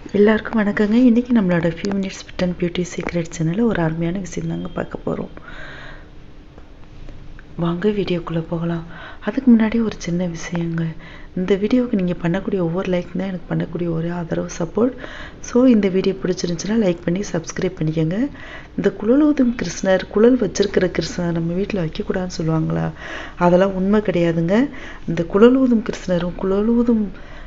எல்லாருக்கும் வணக்கங்க இன்றைக்கி நம்மளோட few minutes fit and beauty secret சேனலில் ஒரு அருமையான விஷயம் தாங்க பார்க்க போகிறோம் வாங்க வீடியோக்குள்ளே போகலாம் அதுக்கு முன்னாடி ஒரு சின்ன விஷயங்க இந்த வீடியோவுக்கு நீங்கள் பண்ணக்கூடிய ஒவ்வொரு லைக் தான் எனக்கு பண்ணக்கூடிய ஒரே ஆதரவு சப்போர்ட் ஸோ இந்த வீடியோ பிடிச்சிருந்துச்சுன்னா லைக் பண்ணி சப்ஸ்கிரைப் பண்ணிக்கோங்க இந்த குழலூதும் கிருஷ்ணர் குழல் வச்சிருக்கிற கிருஷ்ணர் நம்ம வீட்டில் வைக்கக்கூடாதுன்னு சொல்லுவாங்களா அதெல்லாம் உண்மை கிடையாதுங்க இந்த குழலூதும் கிருஷ்ணரும் குழலூதும்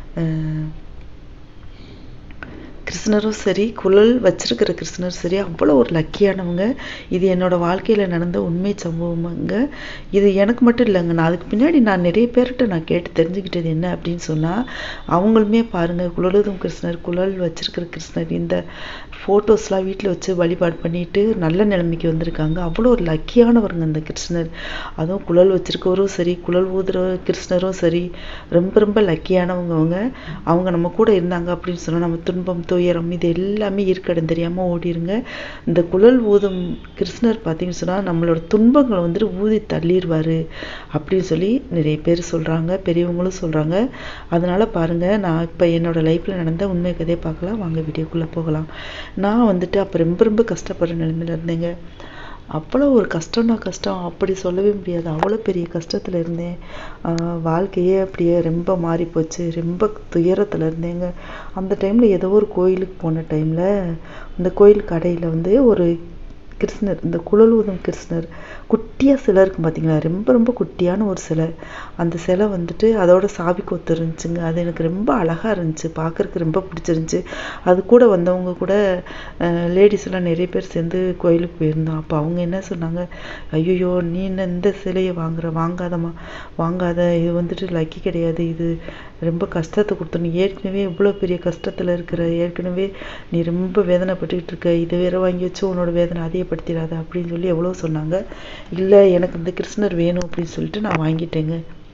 கிருஷ்ணரும் சரி குழல் வச்சிருக்கிற கிருஷ்ணரும் சரி அவ்வளோ ஒரு லக்கியானவங்க இது என்னோட வாழ்க்கையில் நடந்த உண்மை சம்பவங்க இது எனக்கு மட்டும் இல்லைங்க நான் அதுக்கு பின்னாடி நான் நிறைய பேர்கிட்ட நான் கேட்டு தெரிஞ்சுக்கிட்டது என்ன அப்படின்னு சொன்னால் அவங்களுமே பாருங்கள் குழலுதும் கிருஷ்ணர் குழல் வச்சிருக்கிற கிருஷ்ணர் இந்த ஃபோட்டோஸ்லாம் வீட்டில் வச்சு வழிபாடு பண்ணிட்டு நல்ல நிலைமைக்கு வந்திருக்காங்க அவ்வளோ ஒரு லக்கியானவருங்க இந்த கிருஷ்ணர் அதுவும் குழல் வச்சிருக்கவரும் சரி குழல் ஊதுற கிருஷ்ணரும் சரி ரொம்ப ரொம்ப லக்கியானவங்க அவங்க அவங்க நம்ம கூட இருந்தாங்க அப்படின்னு சொன்னால் நம்ம துன்பம் துயரம் இது எல்லாமே இருக்கடம் தெரியாமல் ஓடிருங்க இந்த குழல் ஊதும் கிருஷ்ணர் பார்த்தீங்கன்னு சொன்னால் நம்மளோட துன்பங்களை வந்துட்டு ஊதி தள்ளிடுவார் அப்படின்னு சொல்லி நிறைய பேர் சொல்கிறாங்க பெரியவங்களும் சொல்கிறாங்க அதனால் பாருங்கள் நான் இப்போ என்னோடய லைஃப்பில் நடந்த உண்மை கதையை பார்க்கலாம் வாங்க வீடியோக்குள்ளே போகலாம் நான் வந்துட்டு அப்போ ரொம்ப ரொம்ப கஷ்டப்படுற நிலைமையில் இருந்தேங்க அவ்வளோ ஒரு கஷ்டம்னா கஷ்டம் அப்படி சொல்லவே முடியாது அவ்வளோ பெரிய கஷ்டத்தில் இருந்தேன் வாழ்க்கையே அப்படியே ரொம்ப மாறி போச்சு ரொம்ப துயரத்தில் இருந்தேங்க அந்த டைமில் ஏதோ ஒரு கோயிலுக்கு போன டைமில் இந்த கோயில் கடையில் வந்து ஒரு கிருஷ்ணர் இந்த குழலூதும் கிருஷ்ணர் குட்டியாக சிலை இருக்கும் பார்த்தீங்களா ரொம்ப ரொம்ப குட்டியான ஒரு சிலை அந்த சிலை வந்துட்டு அதோட சாவி கொத்து இருந்துச்சுங்க அது எனக்கு ரொம்ப அழகாக இருந்துச்சு பார்க்குறக்கு ரொம்ப பிடிச்சிருந்துச்சி அது கூட வந்தவங்க கூட லேடிஸ் எல்லாம் நிறைய பேர் சேர்ந்து கோயிலுக்கு போயிருந்தோம் அப்போ அவங்க என்ன சொன்னாங்க ஐயோ நீ என்ன இந்த சிலையை வாங்குற வாங்காதம்மா வாங்காத இது வந்துட்டு லக்கி கிடையாது இது ரொம்ப கஷ்டத்தை கொடுத்த நீ ஏற்கனவே இவ்வளோ பெரிய கஷ்டத்தில் இருக்கிற ஏற்கனவே நீ ரொம்ப வேதனைப்பட்டுக்கிட்டு இருக்க இதை வேற வாங்கி வச்சு உன்னோட வேதனை அதிகப்படுத்திடாத அப்படின்னு சொல்லி எவ்வளோ சொன்னாங்க இல்லை எனக்கு இந்த கிருஷ்ணர் வேணும் அப்படின்னு சொல்லிட்டு நான் வாங்கிட்டேங்க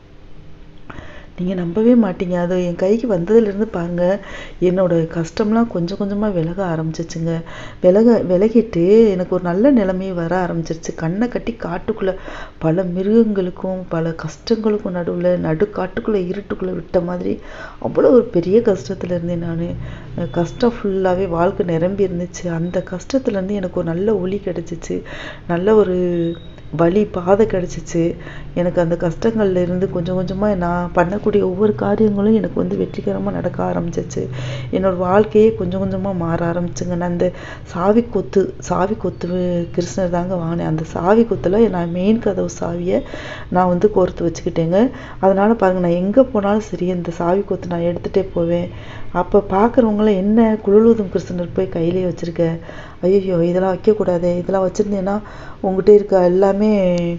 நீங்கள் நம்பவே மாட்டீங்க அது என் கைக்கு வந்ததுலேருந்து பாருங்கள் என்னோட கஷ்டம்லாம் கொஞ்சம் கொஞ்சமாக விலக ஆரம்பிச்சிச்சுங்க விலக விலகிட்டு எனக்கு ஒரு நல்ல நிலைமை வர ஆரம்பிச்சிருச்சு கண்ணை கட்டி காட்டுக்குள்ளே பல மிருகங்களுக்கும் பல கஷ்டங்களுக்கும் நடுவில் நடு காட்டுக்குள்ளே இருட்டுக்குள்ளே விட்ட மாதிரி அவ்வளோ ஒரு பெரிய கஷ்டத்தில் இருந்தேன் நான் கஷ்டம் ஃபுல்லாகவே வாழ்க்கை நிரம்பி இருந்துச்சு அந்த கஷ்டத்துலேருந்து எனக்கு ஒரு நல்ல ஒளி கிடச்சிச்சு நல்ல ஒரு வழி பாதை கிடச்சிச்சு எனக்கு அந்த கஷ்டங்கள்ல இருந்து கொஞ்சம் கொஞ்சமாக நான் பண்ணக்கூடிய ஒவ்வொரு காரியங்களும் எனக்கு வந்து வெற்றிகரமாக நடக்க ஆரம்பிச்சிச்சு என்னோட வாழ்க்கையே கொஞ்சம் கொஞ்சமாக மாற ஆரம்பிச்சுங்க நான் அந்த சாவி கொத்து சாவி கொத்து கிருஷ்ணர் தாங்க வாங்கினேன் அந்த சாவி கொத்தில் நான் மெயின் கதவு சாவியை நான் வந்து கோர்த்து வச்சுக்கிட்டேங்க அதனால் பாருங்கள் நான் எங்கே போனாலும் சரி அந்த சாவி கொத்து நான் எடுத்துகிட்டே போவேன் அப்போ பார்க்குறவங்களாம் என்ன குழலூதும் கிருஷ்ணர் போய் கையிலே வச்சுருக்க ஐயோ இதெல்லாம் வைக்கக்கூடாது இதெல்லாம் வச்சுருந்தேன்னா உங்ககிட்ட இருக்க எல்லாமே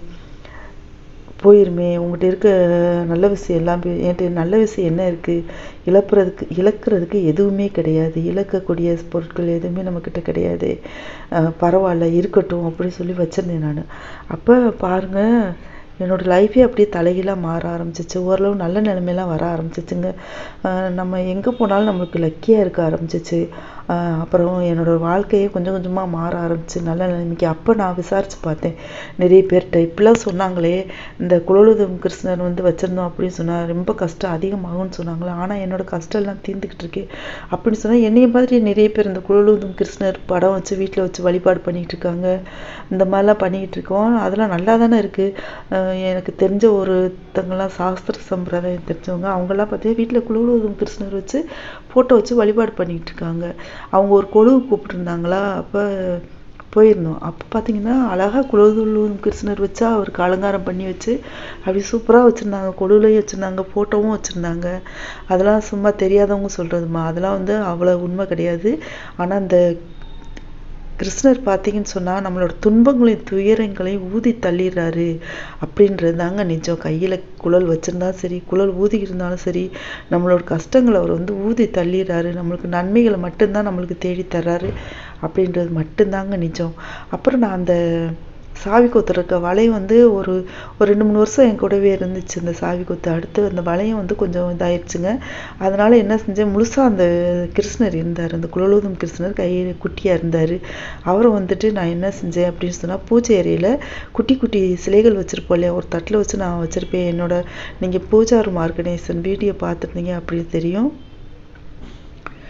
போயிருமே உங்கள்கிட்ட இருக்க நல்ல விஷயம் எல்லாம் என்கிட்ட நல்ல விஷயம் என்ன இருக்குது இழப்புறதுக்கு இழக்கிறதுக்கு எதுவுமே கிடையாது இழக்கக்கூடிய பொருட்கள் எதுவுமே நம்மக்கிட்ட கிடையாது பரவாயில்ல இருக்கட்டும் அப்படின்னு சொல்லி வச்சுருந்தேன் நான் அப்போ பாருங்கள் என்னோடய லைஃபே அப்படியே தலைகீழாக மாற ஆரம்பிச்சிச்சு ஓரளவு நல்ல நிலைமையெல்லாம் வர ஆரம்பிச்சிச்சுங்க நம்ம எங்கே போனாலும் நம்மளுக்கு லக்கியாக இருக்க ஆரம்பிச்சிச்சு அப்புறம் என்னோடய வாழ்க்கையே கொஞ்சம் கொஞ்சமாக மாற ஆரம்பிச்சு நல்ல நிலைமைக்கு அப்போ நான் விசாரித்து பார்த்தேன் நிறைய பேர்கிட்ட இப்படிலாம் சொன்னாங்களே இந்த குழலுதம் கிருஷ்ணர் வந்து வச்சுருந்தோம் அப்படின்னு சொன்னால் ரொம்ப கஷ்டம் அதிகமாகும்னு சொன்னாங்களே ஆனால் என்னோடய கஷ்டம் எல்லாம் தீர்ந்துக்கிட்டு இருக்கு அப்படின்னு சொன்னால் என்னைய மாதிரி நிறைய பேர் இந்த குழலுதம் கிருஷ்ணர் படம் வச்சு வீட்டில் வச்சு வழிபாடு பண்ணிகிட்டு இருக்காங்க இந்த மாதிரிலாம் பண்ணிக்கிட்டு இருக்கோம் அதெல்லாம் நல்லா தானே இருக்குது எனக்கு தெரிஞ்ச ஒருத்தங்கெல்லாம் சாஸ்திர சம்பிரதாயம் தெரிஞ்சவங்க அவங்கெல்லாம் பார்த்தீங்கன்னா வீட்டில் குழுவுதும் கிருஷ்ணர் வச்சு ஃபோட்டோ வச்சு வழிபாடு பண்ணிகிட்டு இருக்காங்க அவங்க ஒரு கொழுவு கூப்பிட்டுருந்தாங்களா அப்போ போயிருந்தோம் அப்போ பார்த்தீங்கன்னா அழகாக குலதுள்ளூர் கிருஷ்ணர் வச்சா அவருக்கு அலங்காரம் பண்ணி வச்சு அப்படி சூப்பராக வச்சுருந்தாங்க கொழுவுலையும் வச்சுருந்தாங்க ஃபோட்டோவும் வச்சுருந்தாங்க அதெல்லாம் சும்மா தெரியாதவங்க சொல்கிறதுமா அதெல்லாம் வந்து அவ்வளோ உண்மை கிடையாது ஆனால் அந்த கிருஷ்ணர் பார்த்தீங்கன்னு சொன்னால் நம்மளோட துன்பங்களையும் துயரங்களையும் ஊதி தள்ளிடுறாரு அப்படின்றது தாங்க நிஜம் கையில் குழல் வச்சுருந்தாலும் சரி குழல் ஊதி இருந்தாலும் சரி நம்மளோட கஷ்டங்களை அவர் வந்து ஊதி தள்ளிடுறாரு நம்மளுக்கு நன்மைகளை மட்டும்தான் நம்மளுக்கு தேடி தர்றாரு அப்படின்றது மட்டும்தாங்க நிஜம் அப்புறம் நான் அந்த சாவி கொத்து இருக்க வளையம் வந்து ஒரு ஒரு ரெண்டு மூணு வருஷம் என் கூடவே இருந்துச்சு இந்த சாவி கொத்து அடுத்து அந்த வளையம் வந்து கொஞ்சம் இதாயிடுச்சுங்க அதனால என்ன செஞ்சேன் முழுசாக அந்த கிருஷ்ணர் இருந்தார் அந்த குழலூதும் கிருஷ்ணர் கையில் குட்டியாக இருந்தார் அவரை வந்துட்டு நான் என்ன செஞ்சேன் அப்படின்னு சொன்னால் பூஜை அறையில் குட்டி குட்டி சிலைகள் வச்சுருப்போம் இல்லையா ஒரு தட்டில் வச்சு நான் வச்சுருப்பேன் என்னோட நீங்கள் பூஜாரு மார்கனேசன் வீடியோ பார்த்துருந்தீங்க அப்படின்னு தெரியும்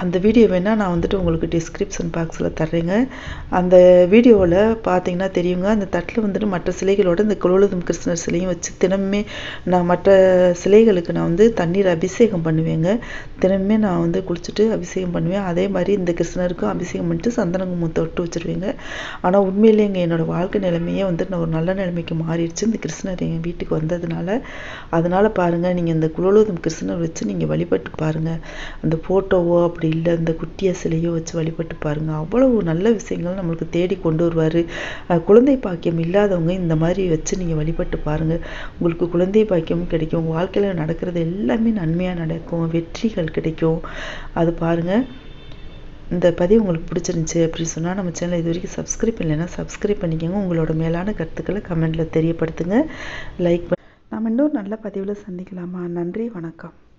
அந்த வீடியோ வேணால் நான் வந்துட்டு உங்களுக்கு டிஸ்கிரிப்ஷன் பாக்ஸில் தர்றேங்க அந்த வீடியோவில் பார்த்தீங்கன்னா தெரியுங்க அந்த தட்டில் வந்துட்டு மற்ற சிலைகளோட இந்த குலோலுதம் கிருஷ்ணர் சிலையும் வச்சு தினமுமே நான் மற்ற சிலைகளுக்கு நான் வந்து தண்ணீர் அபிஷேகம் பண்ணுவேங்க தினமுமே நான் வந்து குளிச்சுட்டு அபிஷேகம் பண்ணுவேன் அதே மாதிரி இந்த கிருஷ்ணருக்கும் அபிஷேகம் பண்ணிட்டு சந்தன குங்குமம் தொட்டு வச்சுருவேங்க ஆனால் உண்மையிலேங்க என்னோட வாழ்க்கை நிலைமையே வந்து நான் ஒரு நல்ல நிலைமைக்கு மாறிடுச்சு இந்த கிருஷ்ணர் எங்கள் வீட்டுக்கு வந்ததுனால அதனால் பாருங்கள் நீங்கள் இந்த குலோலுதம் கிருஷ்ணர் வச்சு நீங்கள் வழிபட்டு பாருங்கள் அந்த ஃபோட்டோவோ அப்படி இல்லை இந்த குட்டிய சிலையோ வச்சு வழிபட்டு பாருங்கள் அவ்வளவு நல்ல விஷயங்கள் நம்மளுக்கு தேடி கொண்டு வருவார் குழந்தை பாக்கியம் இல்லாதவங்க இந்த மாதிரி வச்சு நீங்கள் வழிபட்டு பாருங்கள் உங்களுக்கு குழந்தை பாக்கியமும் கிடைக்கும் உங்கள் வாழ்க்கையில் நடக்கிறது எல்லாமே நன்மையாக நடக்கும் வெற்றிகள் கிடைக்கும் அது பாருங்கள் இந்த பதிவு உங்களுக்கு பிடிச்சிருந்துச்சி அப்படின்னு சொன்னால் நம்ம சேனலை இது வரைக்கும் சப்ஸ்கிரைப் பண்ணலைன்னா சப்ஸ்கிரைப் பண்ணிக்கோங்க உங்களோட மேலான கருத்துக்களை கமெண்ட்டில் தெரியப்படுத்துங்க லைக் நம்ம இன்னொரு நல்ல பதிவில் சந்திக்கலாமா நன்றி வணக்கம்